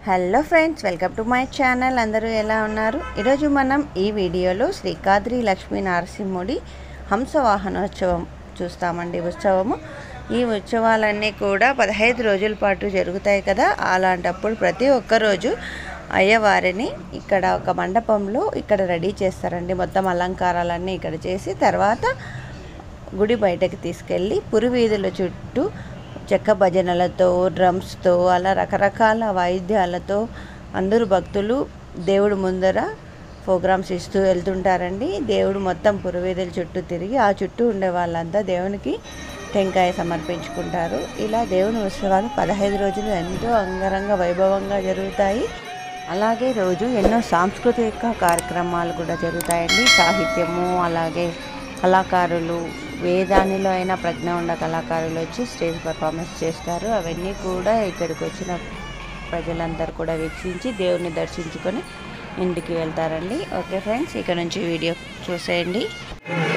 hello friends welcome to my channel అందరూ ఎలా ఉన్నారు ఈరోజు మనం ఈ వీడియోలో శ్రీకాద్రి లక్ష్మీ నరసింహుడి హంస వాహనోత్సవం చూస్తామండి ఉత్సవము ఈ ఉత్సవాలన్నీ కూడా పదహైదు రోజుల పాటు జరుగుతాయి కదా అలాంటప్పుడు ప్రతి ఒక్క రోజు అయ్యవారిని ఇక్కడ ఒక మండపంలో ఇక్కడ రెడీ చేస్తారండి మొత్తం అలంకారాలన్నీ ఇక్కడ చేసి తర్వాత గుడి బయటకు తీసుకెళ్ళి పురివీధుల చుట్టూ చెక్క భజనలతో డ్రమ్స్తో అలా రకరకాల వాయిద్యాలతో అందరూ భక్తులు దేవుడు ముందర ప్రోగ్రామ్స్ ఇస్తూ వెళ్తుంటారండి దేవుడు మొత్తం పురవీధుల చుట్టూ తిరిగి ఆ చుట్టూ ఉండే వాళ్ళంతా దేవునికి టెంకాయ సమర్పించుకుంటారు ఇలా దేవుని ఉత్సవాలు పదహైదు రోజులు ఎంతో అంగరంగ వైభవంగా జరుగుతాయి అలాగే రోజు ఎన్నో సాంస్కృతిక కార్యక్రమాలు కూడా జరుగుతాయండి సాహిత్యము అలాగే కళాకారులు వేదానిలో అయినా ప్రజ్ఞ ఉన్న కళాకారులు వచ్చి స్టేజ్ పర్ఫార్మెన్స్ చేస్తారు అవన్నీ కూడా ఇక్కడికి వచ్చిన ప్రజలందరూ కూడా వీక్షించి దేవుని దర్శించుకొని ఇంటికి వెళ్తారండి ఓకే ఫ్రెండ్స్ ఇక నుంచి వీడియో చూసేయండి